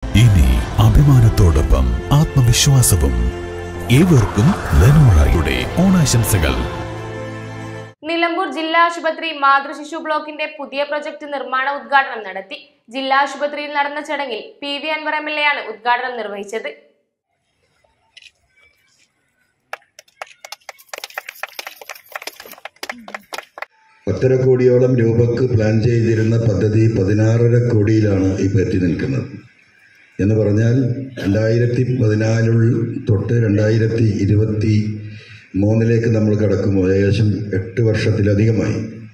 ഇനി അഭിമാനത്തോടൊപ്പം ആത്മവിശ്വാസവും ഏവർക്കും ലെനോറയുടെ ഓണാശംസകൾ നിലമ്പൂർ ജില്ലാ ആശുപത്രി മാതൃശിശു ബ്ലോക്കിന്റെ പുതിയ പ്രൊജക്ട് നിർമ്മാണ ഉദ്ഘാടനം നടത്തി ജില്ലാ ആശുപത്രിയിൽ നടന്ന ചടങ്ങിൽ P V Anvar M L A ആണ് ഉദ്ഘാടനം നിർവഹിച്ചത് പത്തര കോടിയോളം രൂപക്ക് പ്ലാൻ ചെയ്തിരുന്ന പദ്ധതി പതിനാറര കോടിയിലാണ് ഇപ്പോൾ എത്തി നിൽക്കുന്നത് എന്ന് പറഞ്ഞാൽ രണ്ടായിരത്തി പതിനാലിൽ തൊട്ട് രണ്ടായിരത്തി ഇരുപത്തി മൂന്നിലേക്ക് നമ്മൾ കടക്കുമ്പോൾ ഏകദേശം എട്ട് വർഷത്തിലധികമായി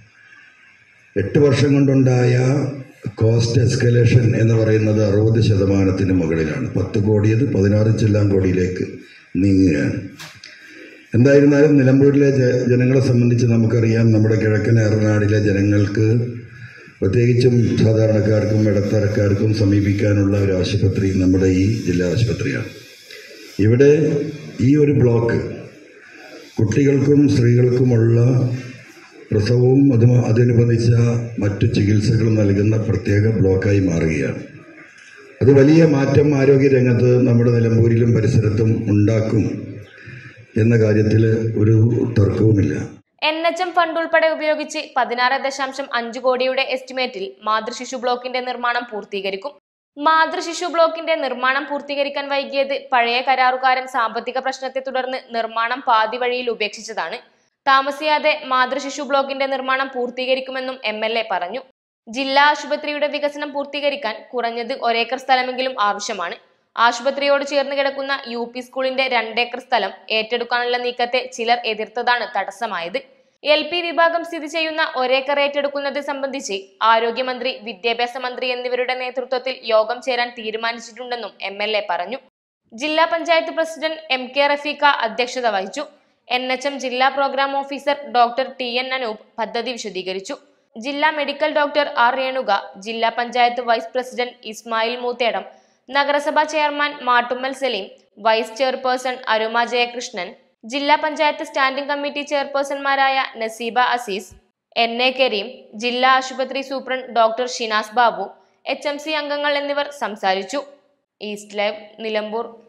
എട്ട് വർഷം കൊണ്ടുണ്ടായ കോസ്റ്റ് എസ്കലേഷൻ എന്ന് പറയുന്നത് അറുപത് ശതമാനത്തിന് മുകളിലാണ് പത്ത് കോടിയത് പതിനാറ് ചെല്ലാം കോടിയിലേക്ക് നീങ്ങുകയാണ് എന്തായിരുന്നാലും നിലമ്പൂരിലെ ജ- ജനങ്ങളെ സംബന്ധിച്ച് നമുക്കറിയാം നമ്മുടെ കിഴക്കൻ ഏറനാടിലെ ജനങ്ങൾക്ക് പ്രത്യേകിച്ചും സാധാരണക്കാർക്കും ഇടത്തരക്കാർക്കും സമീപിക്കാനുള്ള ഒരു ആശുപത്രി നമ്മുടെ ഈ ജില്ലാ ആശുപത്രിയാണ് ഇവിടെ ഈ ഒരു ബ്ലോക്ക് കുട്ടികൾക്കും സ്ത്രീകൾക്കുമുള്ള പ്രസവവും അതും അതനുബന്ധിച്ച മറ്റു ചികിത്സകളും നൽകുന്ന പ്രത്യേക ബ്ലോക്കായി മാറുകയാണ് അത് വലിയ മാറ്റം ആരോഗ്യരംഗത്ത് നമ്മുടെ നിലമ്പൂരിലും പരിസരത്തും ഉണ്ടാക്കും എന്ന കാര്യത്തിൽ ഒരു തർക്കവുമില്ല എൻ എച്ച് എം ഫണ്ട് ഉൾപ്പെടെ ഉപയോഗിച്ച് പതിനാറ് ദശാംശം അഞ്ച് കോടിയുടെ എസ്റ്റിമേറ്റിൽ മാതൃശിശു ബ്ലോക്കിന്റെ നിർമ്മാണം പൂർത്തീകരിക്കും മാതൃശിശു ബ്ലോക്കിന്റെ നിർമ്മാണം പൂർത്തീകരിക്കാൻ വൈകിയത് പഴയ കരാറുകാരൻ സാമ്പത്തിക പ്രശ്നത്തെ തുടർന്ന് നിർമ്മാണം പാതി വഴിയിൽ ഉപേക്ഷിച്ചതാണ് താമസിയാതെ മാതൃശിശു ബ്ലോക്കിന്റെ നിർമ്മാണം പൂർത്തീകരിക്കുമെന്നും എം എൽ എ പറഞ്ഞു ജില്ലാ ആശുപത്രിയുടെ വികസനം പൂർത്തീകരിക്കാൻ കുറഞ്ഞത് ഒരേക്കർ സ്ഥലമെങ്കിലും ആവശ്യമാണ് ആശുപത്രിയോട് ചേർന്ന് കിടക്കുന്ന യു പി സ്കൂളിന്റെ രണ്ടേക്കർ സ്ഥലം ഏറ്റെടുക്കാനുള്ള നീക്കത്തെ ചിലർ എതിർത്തതാണ് തടസ്സമായത് എൽ പി വിഭാഗം സ്ഥിതി ചെയ്യുന്ന ഒരേക്കർ ഏറ്റെടുക്കുന്നത് സംബന്ധിച്ച് ആരോഗ്യമന്ത്രി വിദ്യാഭ്യാസ മന്ത്രി എന്നിവരുടെ നേതൃത്വത്തിൽ യോഗം ചേരാൻ തീരുമാനിച്ചിട്ടുണ്ടെന്നും എം എൽ എ പറഞ്ഞു ജില്ലാ panchayat president M K Rafeeqa അധ്യക്ഷത വഹിച്ചു എൻ എച്ച് എം ജില്ലാ programme officer doctor T N Anoop പദ്ധതി വിശദീകരിച്ചു ജില്ലാ മെഡിക്കൽ ഡോക്ടർ ആർ രേണുക ജില്ലാ പഞ്ചായത്ത് വൈസ് പ്രസിഡന്റ് ഇസ്മായിൽ മൂത്തേടം നഗരസഭാ chairman Mattummal Saleem vice chairperson Aruma Jayakrishnan ജില്ലാ പഞ്ചായത്ത് സ്റ്റാൻഡിംഗ് കമ്മിറ്റി ചെയർപേഴ്സൺമാരായ നസീബ അസീസ് എൻ എ കരീം ജില്ലാ ആശുപത്രി superintendent doctor Shinas Babu H M C അംഗങ്ങൾ എന്നിവർ സംസാരിച്ചു ഈസ്റ്റ് ലൈവ് നിലമ്പൂർ